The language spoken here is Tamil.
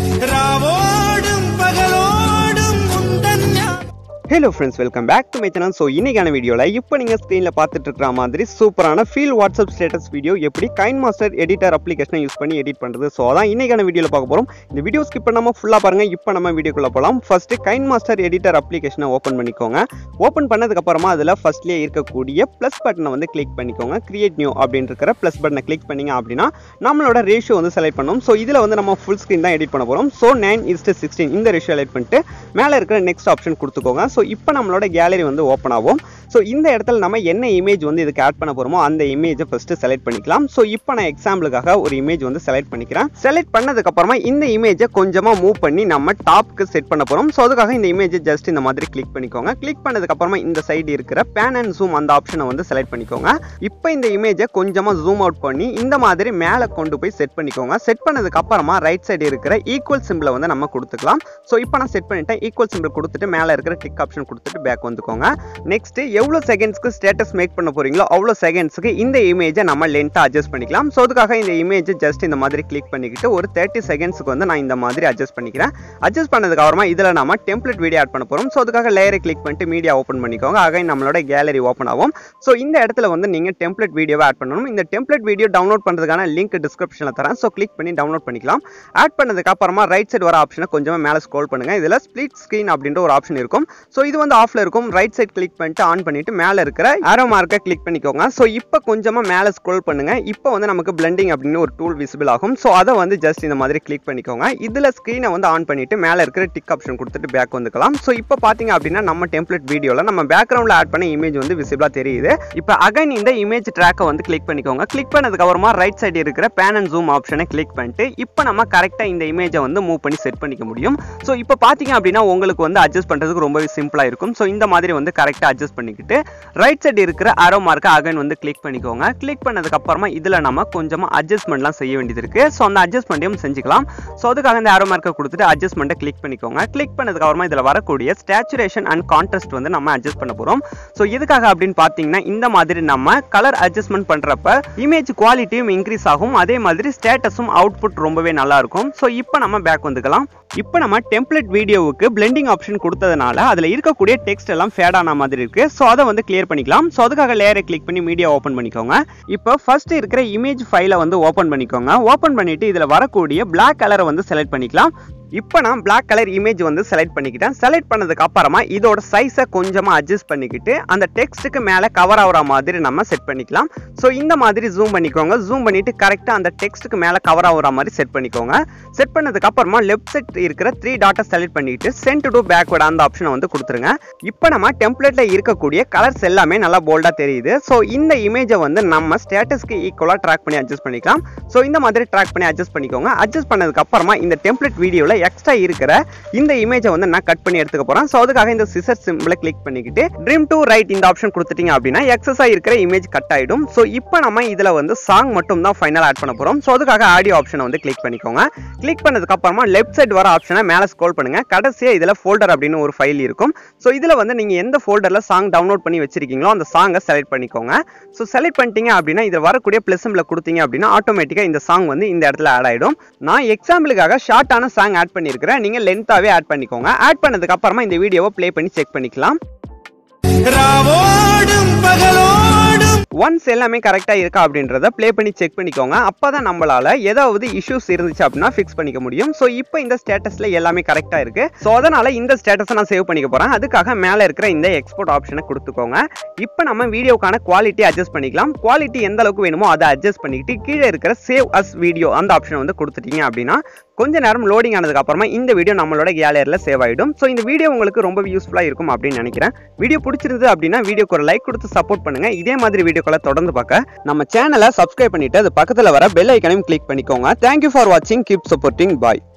ராவோடும் பகலோடும் முந்தன் ஞா- hello friends welcome back to my channel so இன்னைக்கான வீடியோவில் இப்போ நீங்கள் ஸ்க்ரீனில் பார்த்துட்டு இருக்கிற மாதிரி சூப்பரான ஃபீல் வாட்ஸ்அப் ஸ்டேட்டஸ் வீடியோ எப்படி கைன் மாஸ்டர் எடிட்டர் அப்ளிகேஷனை யூஸ் பண்ணி எடிட் பண்ணுறது ஸோ அதான் இன்னைக்கான வீடியோவில் பார்க்க போகிறோம் இந்த வீடியோ ஸ்கிப் பண்ணாமல் ஃபுல்லாக பாருங்கள் இப்போ நம்ம வீடியோக்குள்ளே போகலாம் ஃபஸ்ட்டு கைன் மாஸ்டர் எடிட்டர் அப்ளிகேஷனை ஓப்பன் பண்ணிக்கோங்க ஓப்பன் பண்ணதுக்கப்புறமா அதில் ஃபஸ்ட்லேயே இருக்கக்கூடிய ப்ளஸ் பட்டனை வந்து கிளிக் பண்ணிக்கோங்க கிரியேட் நியூ அப்படின்னு இருக்கிற ப்ளஸ் பட்டனை கிளிக் பண்ணிங்க அப்படின்னா நம்மளோட ரேஷியோ வந்து செலக்ட் பண்ணணும் ஸோ இதில் வந்து நம்ம ஃபுல் ஸ்க்ரீன் தான் எடிட் பண்ண போகிறோம் ஸோ நைன் இஸ்ட்டு சிக்ஸ்டீன் இந்த ரேஷியோ செலக்ட் பண்ணிட்டு மேலே இருக்கிற நெக்ஸ்ட் ஆப்ஷன் கொடுத்துக்கோங்க ஸோ இப்போ நம்மளோட கேலரி வந்து ஓப்பன் ஆகும் ஸோ இந்த இடத்துல நம்ம என்ன இமேஜ் வந்து இதுக்கு ஆட் பண்ண போகிறோமோ அந்த இமேஜை ஃபஸ்ட்டு செலக்ட் பண்ணிக்கலாம் ஸோ இப்போ நான் எக்ஸாம்பிளுக்காக ஒரு இமேஜ் வந்து செலக்ட் பண்ணிக்கிறேன் செலக்ட் பண்ணதுக்கப்புறமா இந்த இமேஜை கொஞ்சமாக மூவ் பண்ணி நம்ம டாப்க்கு செட் பண்ண போகிறோம் ஸோ அதுக்காக இந்த இமேஜை ஜஸ்ட் இந்த மாதிரி கிளிக் பண்ணிக்கோங்க கிளிக் பண்ணதுக்கப்புறமா இந்த சைடு இருக்கிற பேன் அண்ட் ஜூம் அந்த ஆப்ஷனை வந்து செலக்ட் பண்ணிக்கோங்க இப்போ இந்த இமேஜை கொஞ்சமாக ஜூம் அவுட் பண்ணி இந்த மாதிரி மேலே கொண்டு போய் செட் பண்ணிக்கோங்க செட் பண்ணதுக்கு அப்புறமா ரைட் சைடு இருக்கிற ஈக்குவல் சிம்பிளை வந்து நம்ம கொடுத்துக்கலாம் ஸோ இப்போ நான் செட் பண்ணிட்டேன் ஈக்குவல் சிம்பிள் கொடுத்துட்டு மேலே இருக்கிற டிக் ஆப்ஷன் கொடுத்துட்டு பேக் வந்துக்கோங்க நெக்ஸ்ட் எவ்வளோ செகண்ட்ஸ்க்கு ஸ்டேட்டஸ் மேக் பண்ண போறீங்களோ அவ்வளோ செகண்ட்ஸ்க்கு இந்த இமேஜை நம்ம லென்த்தாக அட்ஜஸ்ட் பண்ணிக்கலாம் ஸோ அதுக்காக இந்த இமேஜை ஜஸ்ட் இந்த மாதிரி கிளிக் பண்ணிக்கிட்டு ஒரு தேர்ட்டி செகண்ட்ஸ்க்கு வந்து நான் இந்த மாதிரி அட்ஜஸ்ட் பண்ணிக்கிறேன் அட்ஜஸ்ட் பண்ணதுக்கு அப்புறமா இதில் நம்ம டெம்ப்ளேட் வீடியோ ஆட் பண்ண போகிறோம் ஸோ அதுக்காக லேயரை கிளிக் பண்ணிட்டு மீடியா ஓப்பன் பண்ணிக்கோங்க ஆக நம்மளோட கேலரி ஓப்பன் ஆகும் ஸோ இந்த இடத்துல வந்து நீங்கள் டெம்ப்ளேட் வீடியோவை ஆட் பண்ணணும் இந்த டெம்ப்ளேட் வீடியோ டவுன்லோட் பண்ணுறதுக்கான லிங்க் டிஸ்கிரிப்ஷனில் தரேன் ஸோ கிளிக் பண்ணி டவுன்லோட் பண்ணிக்கலாம் ஆட் பண்ணதுக்கு அப்புறமா ரைட் சைடு வர ஆப்ஷனை கொஞ்சமாக மேலே ஸ்க்ரோல் பண்ணுங்க இதில் ஸ்ப்ளிட் ஸ்க்ரீன் அப்படின்ற ஒரு ஆப்ஷன் இருக்கும் ஸோ இது வந்து ஆஃப்ல இருக்கும் ரைட் சைடு கிளிக் பண்ணிட்டு ஆன் பண்ணிட்டு மேலே இருக்கிற ஆரோ மார்க்கை கிளிக் பண்ணிக்கோங்க ஸோ இப்போ கொஞ்சமாக மேலே ஸ்க்ரோல் பண்ணுங்க இப்போ வந்து நமக்கு பிளெண்டிங் அப்படின்னு ஒரு டூல் விசிபிள் ஆகும் ஸோ அதை வந்து ஜஸ்ட் இந்த மாதிரி கிளிக் பண்ணிக்கோங்க இதில் ஸ்க்ரீனை வந்து ஆன் பண்ணிட்டு மேலே இருக்கிற டிக் ஆப்ஷன் கொடுத்துட்டு பேக் வந்துக்கலாம் ஸோ இப்போ பார்த்தீங்க அப்படின்னா நம்ம டெம்ப்ளேட் வீடியோவில் நம்ம பேக்ரவுண்டில் ஆட் பண்ண இமேஜ் வந்து விசிபிளாக தெரியுது இப்போ அகைன் இந்த இமேஜ் ட்ராக்கை வந்து கிளிக் பண்ணிக்கோங்க கிளிக் பண்ணதுக்கு அப்புறமா ரைட் சைடு இருக்கிற பேன் அண்ட் ஜூம் ஆப்ஷனை கிளிக் பண்ணிட்டு இப்போ நம்ம கரெக்டாக இந்த இமேஜை வந்து மூவ் பண்ணி செட் பண்ணிக்க முடியும் ஸோ இப்போ பார்த்தீங்க அப்படின்னா உங்களுக்கு வந்து அட்ஜஸ்ட் பண்ணுறதுக்கு ரொம்பவே சிம்பிளாக இருக்கும் ஸோ இந்த மாதிரி வந்து கரெக்டாக அட்ஜஸ்ட் பண்ணிக்கிட்டு ரைட் சைடு இருக்கிற அரோ மார்க்கை அகைன் வந்து கிளிக் பண்ணிக்கோங்க கிளிக் பண்ணதுக்கு அப்புறமா இதில் நம்ம கொஞ்சமாக அட்ஜஸ்ட்மெண்ட்லாம் செய்ய வேண்டியது இருக்குது ஸோ அந்த அட்ஜஸ்ட்மெண்ட்டையும் செஞ்சுக்கலாம் ஸோ அதுக்காக இந்த அரோ மார்க்கை கொடுத்துட்டு அட்ஜஸ்ட்மெண்ட்டை கிளிக் பண்ணிக்கோங்க கிளிக் பண்ணதுக்கு அப்புறமா இதில் வரக்கூடிய ஸ்டேச்சுரேஷன் அண்ட் கான்ட்ராஸ்ட் வந்து நம்ம அட்ஜஸ்ட் பண்ண போகிறோம் ஸோ எதுக்காக அப்படின்னு பார்த்தீங்கன்னா இந்த மாதிரி நம்ம கலர் அட்ஜஸ்ட்மெண்ட் பண்ணுறப்ப இமேஜ் குவாலிட்டியும் இன்க்ரீஸ் ஆகும் அதே மாதிரி ஸ்டேட்டஸும் அவுட்புட் ரொம்பவே நல்லா இருக்கும் ஸோ இப்போ நம்ம பேக் வந்துக்கலாம் இப்போ நம்ம டெம்ப்ளேட் வீடியோவுக்கு பிளெண்டிங் ஆப்ஷன் கொடுத்ததுனால அதில் இருக்கக்கூடிய டெக்ஸ்ட் எல்லாம் ஃபேட் ஆன மாதிரி இருக்கு ஸோ அதை வந்து கிளியர் பண்ணிக்கலாம் ஸோ அதுக்காக லேயரை கிளிக் பண்ணி மீடியா ஓப்பன் பண்ணிக்கோங்க இப்போ ஃபர்ஸ்ட் இருக்கிற இமேஜ் ஃபைலை வந்து ஓப்பன் பண்ணிக்கோங்க ஓப்பன் பண்ணிட்டு இதில் வரக்கூடிய Black கலரை வந்து செலக்ட் பண்ணிக்கலாம் இப்போ நான் Black கலர் இமேஜ் வந்து செலக்ட் பண்ணிக்கிட்டேன் செலக்ட் பண்ணதுக்கு அப்புறமா இதோட சைஸை கொஞ்சமாக அட்ஜஸ்ட் பண்ணிக்கிட்டு அந்த டெக்ஸ்ட்டுக்கு மேலே கவர் ஆகிற மாதிரி நம்ம செட் பண்ணிக்கலாம் ஸோ இந்த மாதிரி ஜூம் பண்ணிக்கோங்க ஜூம் பண்ணிட்டு கரெக்டாக அந்த டெக்ஸ்ட்டுக்கு மேலே கவர் ஆகிற மாதிரி செட் பண்ணிக்கோங்க செட் பண்ணதுக்கு அப்புறமா லெஃப்ட் சைட் இருக்கிற த்ரீ டாட்டை செலக்ட் பண்ணிட்டு சென்ட் டு பேக்வர்ட் அந்த ஆப்ஷனை வந்து கொடுத்துருங்க இப்போ நம்ம டெம்ப்ளேட்டில் இருக்கக்கூடிய கலர்ஸ் எல்லாமே நல்லா போல்டாக தெரியுது ஸோ இந்த இமேஜை வந்து நம்ம ஸ்டேட்டஸ்க்கு ஈக்குவலாக ட்ராக் பண்ணி அட்ஜஸ்ட் பண்ணிக்கலாம் ஸோ இந்த மாதிரி ட்ராக் பண்ணி அட்ஜஸ்ட் பண்ணிக்கோங்க அட்ஜஸ்ட் பண்ணதுக்கு அப்புறமா இந்த டெம்ப்ளேட் வீடியோவில் எக்ஸ்ட்ரா இருக்கிற இந்த இமேஜை வந்து நான் கட் பண்ணி எடுத்துக்க போகிறேன் ஸோ அதுக்காக இந்த சிசர் சிம்பிளை கிளிக் பண்ணிக்கிட்டு ட்ரீம் டு ரைட் இந்த ஆப்ஷன் கொடுத்துட்டீங்க அப்படின்னா எக்ஸஸாக இருக்கிற இமேஜ் கட் ஆகிடும் ஸோ இப்போ நம்ம இதில் வந்து சாங் மட்டும் தான் ஃபைனல் ஆட் பண்ண போகிறோம் ஸோ அதுக்காக ஆடியோ ஆப்ஷனை வந்து கிளிக் பண்ணிக்கோங்க கிளிக் பண்ணதுக்கு அப்புறமா லெஃப்ட் சைடு வர ஆப்ஷனை மேலே ஸ்க்ரோல் பண்ணுங்க கடைசியாக இதில் ஃபோல்டர் அப்படின்னு ஒரு ஃபைல் இருக்கும் ஸோ இதில் வந்து நீங்கள் எந்த ஃபோல்டரில் சாங் டவுன்லோட் பண்ணி வச்சிருக்கீங்களோ அந்த சாங்கை செலக்ட் பண்ணிக்கோங்க ஸோ செலக்ட் பண்ணிட்டீங்க அப்படின்னா இதில் வரக்கூடிய ப்ளஸ் சிம்பிளை கொடுத்தீங்க அப்படின்னா ஆட்டோமேட்டிக்காக இந்த சாங் வந்து இந்த இடத்துல ஆட் ஆகிடும் நான் எக்ஸாம்பிளுக்காக ஷார்ட்டான சாங் ஆட் பண்ணியிருக்கிறேன் நீங்கள் லென்த்தாகவே ஆட் பண்ணிக்கோங்க ஆட் பண்ணதுக்கு அப்புறமா இந்த வீடியோவை ப்ளே பண்ணி செக் பண்ணிக்கலாம் ராவோடும் பகலோடும் ஒன்ஸ் எல்லாமே கரெக்டாக இருக்கா அப்படின்றத ப்ளே பண்ணி செக் பண்ணிக்கோங்க அப்போ தான் நம்மளால ஏதாவது இஷ்யூஸ் இருந்துச்சு அப்படின்னா ஃபிக்ஸ் பண்ணிக்க முடியும் ஸோ இப்போ இந்த ஸ்டேட்டஸில் எல்லாமே கரெக்டாக இருக்கு ஸோ அதனால இந்த ஸ்டேட்டஸை நான் சேவ் பண்ணிக்க போகிறேன் அதுக்காக மேலே இருக்கிற இந்த எக்ஸ்போர்ட் ஆப்ஷனை கொடுத்துக்கோங்க இப்போ நம்ம வீடியோக்கான குவாலிட்டி அட்ஜஸ்ட் பண்ணிக்கலாம் குவாலிட்டி எந்த அளவுக்கு வேணுமோ அதை அட்ஜஸ்ட் பண்ணிக்கிட்டு கீழே இருக்கிற சேவ் அஸ் வீடியோ அந்த ஆப்ஷனை வந்து கொடுத்துட்டீங்க அப்படின்னா கொஞ்ச நேரம் லோடிங் ஆனதுக்கு அப்புறமா இந்த வீடியோ நம்மளோட கேலரியில் சேவ் ஆகிடும் ஸோ இந்த வீடியோ உங்களுக்கு ரொம்ப யூஸ்ஃபுல்லாக இருக்கும் அப்படின்னு நினைக்கிறேன் வீடியோ பிடிச்சிருந்தது அப்படின்னா வீடியோக்கு ஒரு லைக் கொடுத்து சப்போர்ட் பண்ணுங்க இதே மாதிரி வீடியோக்களை தொடர்ந்து பார்க்க நம்ம சேனலை சப்ஸ்கிரைப் பண்ணிட்டு அது பக்கத்தில் வர பெல் ஐக்கனையும் கிளிக் பண்ணிக்கோங்க தேங்க்யூ ஃபார் வாட்சிங் கீப் சப்போர்ட்டிங் பாய்